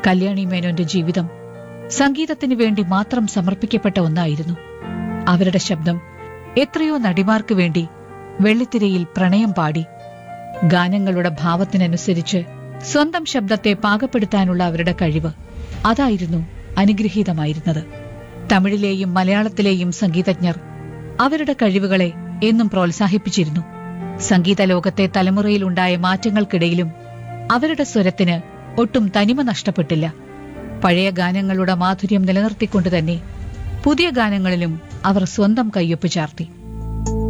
കല്യാണി മേനോന്റെ ജീവിതം സംഗീതത്തിന് വേണ്ടി മാത്രം സമർപ്പിക്കപ്പെട്ട ഒന്നായിരുന്നു അവരുടെ ശബ്ദം എത്രയോ നടിമാർക്ക് വേണ്ടി വെള്ളിത്തിരയിൽ പ്രണയം പാടി ഗാനങ്ങളുടെ ഭാവത്തിനനുസരിച്ച് സ്വന്തം ശബ്ദത്തെ പാകപ്പെടുത്താനുള്ള അവരുടെ കഴിവ് അതായിരുന്നു അനുഗ്രഹീതമായിരുന്നത് തമിഴിലെയും മലയാളത്തിലെയും സംഗീതജ്ഞർ അവരുടെ കഴിവുകളെ എന്നും പ്രോത്സാഹിപ്പിച്ചിരുന്നു സംഗീത ലോകത്തെ തലമുറയിലുണ്ടായ മാറ്റങ്ങൾക്കിടയിലും അവരുടെ സ്വരത്തിന് ഒട്ടും തനിമ നഷ്ടപ്പെട്ടില്ല പഴയ ഗാനങ്ങളുടെ മാധുര്യം നിലനിർത്തിക്കൊണ്ട് തന്നെ പുതിയ ഗാനങ്ങളിലും അവർ സ്വന്തം കയ്യൊപ്പ് ചാർത്തി